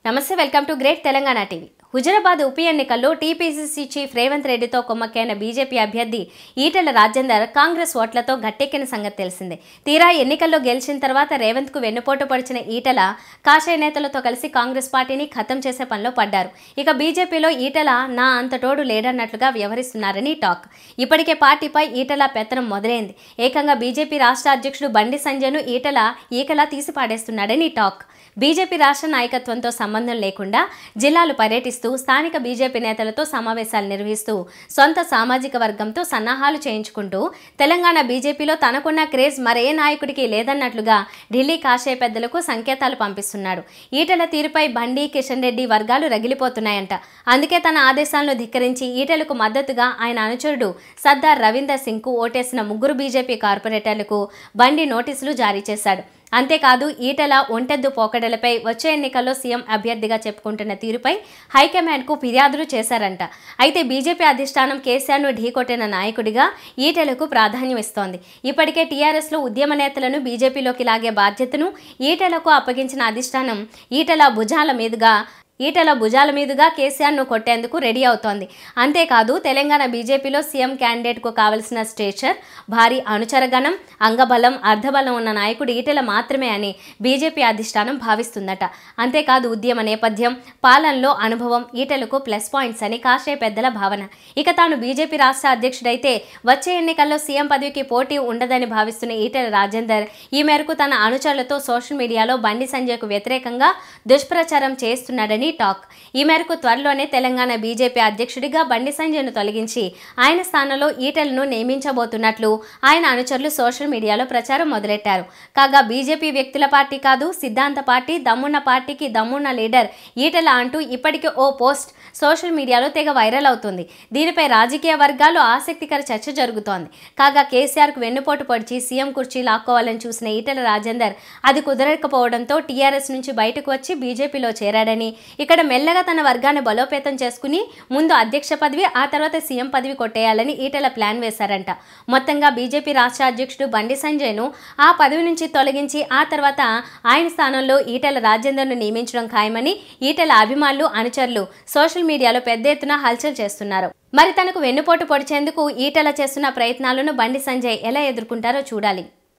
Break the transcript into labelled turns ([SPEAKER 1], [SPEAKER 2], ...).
[SPEAKER 1] నమస్తే welcome to great Telangana TV Huzurabad ఉప ఎన్నికల్లో టీపీసీసీ చీఫ్ రేవంత్ రెడ్డితో కుమ్మక్కైన బీజేపీ అభ్యర్థి ఈటెల రాజేందర్ కాంగ్రెస్ ఓట్లతో గట్టెక్కిన సంగతి తెలిసిందే తీరా ఎన్నికల్లో గెలిచిన తర్వాత రేవంత్కు వెన్నుపోటు పొడిచిన ఈటెల కాషాయ నేతలతో కలిసి కాంగ్రెస్ పార్టీని ఖతం చేసే పనిలో పడ్డారు ఇక బీజేపీలో ఈటెల నా అంతటోడు లేడన్నట్లుగా వ్యవహరిస్తున్నారని టాక్ ఇప్పటికే పార్టీపై ఈటెల పెత్తనం మొదలైంది ఏకంగా బీజేపీ రాష్ట్ర అధ్యక్షుడు బండి సంజయ్ను ఈటెల ఈకలా తీసి పాడేస్తున్నాడని టాక్ బీజేపీ రాష్ట్ర నాయకత్వంతో సంబంధం లేకుండా జిల్లాలు పర్యటిస్తూ స్థానిక బీజేపీ నేతలతో సమావేశాలు నిర్వహిస్తూ సొంత సామాజిక వర్గంతో సన్నాహాలు చేయించుకుంటూ తెలంగాణ బీజేపీలో తనకున్న క్రేజ్ మరే నాయకుడికి లేదన్నట్లుగా ఢిల్లీ కాషాయ పెద్దలకు సంకేతాలు పంపిస్తున్నాడు ఈటల తీరుపై బండి కిషన్ రెడ్డి వర్గాలు రగిలిపోతున్నాయంట అందుకే తన ఆదేశాలను ధిక్కరించి ఈటలకు మద్దతుగా ఆయన అనుచరుడు సర్దార్ రవీందర్ సింగ్కు ఓటేసిన ముగ్గురు బీజేపీ కార్పొరేటర్లకు బండి నోటీసులు జారీ చేశాడు అంతేకాదు ఈటల ఒంటెద్దు పోకడలపై వచ్చే ఎన్నికల్లో సీఎం అభ్యర్థిగా చెప్పుకుంటున్న తీరుపై హైకమాండ్కు ఫిర్యాదులు చేశారంట అయితే బీజేపీ అధిష్టానం కేసీఆర్ను ఢీకొట్టిన నాయకుడిగా ఈటలకు ప్రాధాన్యం ఇస్తోంది ఇప్పటికే టీఆర్ఎస్లో ఉద్యమ నేతలను బీజేపీలోకి లాగే బాధ్యతను ఈటలకు అప్పగించిన అధిష్టానం ఈటల భుజాల మీదుగా ఈటల భుజాల మీదుగా కేసీఆర్ను కొట్టేందుకు రెడీ అవుతోంది అంతేకాదు తెలంగాణ బీజేపీలో సీఎం క్యాండిడేట్కు కావలసిన స్టేచర్ భారీ అనుచరగణం అంగబలం అర్ధబలం ఉన్న నాయకుడు ఈటల మాత్రమే అని బీజేపీ అధిష్టానం భావిస్తుందట అంతేకాదు ఉద్యమ నేపథ్యం పాలనలో అనుభవం ఈటలకు ప్లస్ పాయింట్స్ అని కాషాయ పెద్దల భావన ఇక తాను బీజేపీ రాష్ట్ర అధ్యక్షుడైతే వచ్చే ఎన్నికల్లో సీఎం పదవికి పోటీ ఉండదని భావిస్తున్న ఈటల రాజేందర్ ఈ మేరకు తన అనుచరులతో సోషల్ మీడియాలో బండి సంజయ్కు వ్యతిరేకంగా దుష్ప్రచారం చేస్తున్నాడని టాక్ ఈ మేరకు త్వరలోనే తెలంగాణ బీజేపీ అధ్యక్షుడిగా బండి సంజయ్ను తొలగించి ఆయన స్థానంలో ఈటలను నియమించబోతున్నట్లు ఆయన అనుచరులు సోషల్ మీడియాలో ప్రచారం మొదలెట్టారు కాగా బీజేపీ వ్యక్తుల పార్టీ కాదు సిద్ధాంత పార్టీ దమ్మున్న పార్టీకి దమ్మున్న లీడర్ ఈటల అంటూ ఇప్పటికే ఓ పోస్ట్ సోషల్ మీడియాలో తెగ వైరల్ అవుతుంది దీనిపై రాజకీయ వర్గాల్లో ఆసక్తికర చర్చ జరుగుతోంది కాగా కేసీఆర్కు వెన్నుపోటు పొడిచి సీఎం కుర్చీ లాక్కోవాలని చూసిన ఈటల రాజేందర్ అది కుదరకపోవడంతో టీఆర్ఎస్ నుంచి బయటకు వచ్చి బీజేపీలో చేరాడని ఇక్కడ మెల్లగా తన వర్గాన్ని బలోపేతం చేసుకుని ముందు అధ్యక్ష పదవి ఆ తర్వాత సీఎం పదవి కొట్టేయాలని ఈటల ప్లాన్ వేశారంట మొత్తంగా బీజేపీ రాష్ట్ర అధ్యక్షుడు బండి సంజయ్ను ఆ పదవి నుంచి తొలగించి ఆ తర్వాత ఆయన స్థానంలో ఈటల రాజేందర్ను నియమించడం ఖాయమని ఈటల అభిమానులు అనుచరులు సోషల్ మీడియాలో పెద్ద ఎత్తున హల్చల్ చేస్తున్నారు మరి తనకు వెన్నుపోటు పొడిచేందుకు ఈటల చేస్తున్న ప్రయత్నాలను బండి సంజయ్ ఎలా ఎదుర్కొంటారో చూడాలి